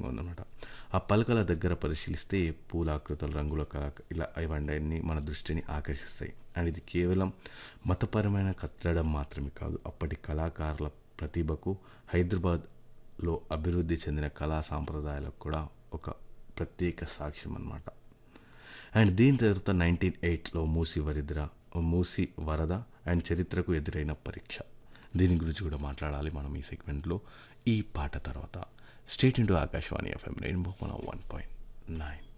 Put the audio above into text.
విధంగా ఉందన్నమాట ఆ పలకల దగ్గర పరిశీలిస్తే పూలాకృతుల రంగుల కళ ఇలా ఇవన్నీ మన దృష్టిని ఆకర్షిస్తాయి అండ్ ఇది కేవలం మతపరమైన కట్టడం మాత్రమే కాదు అప్పటి కళాకారుల ప్రతిభకు హైదరాబాద్లో అభివృద్ధి చెందిన కళా సాంప్రదాయాలకు కూడా ఒక ప్రత్యేక సాక్ష్యం అన్నమాట అండ్ దీని తర్వాత నైన్టీన్ ఎయిట్లో మూసి వరిద్ర మూసి వరద అండ్ చరిత్రకు ఎదురైన పరీక్ష దీని గురించి కూడా మాట్లాడాలి మనం ఈ సెగ్మెంట్లో ఈ పాట తర్వాత stay tuned to Akashvani FM rainbow one point nine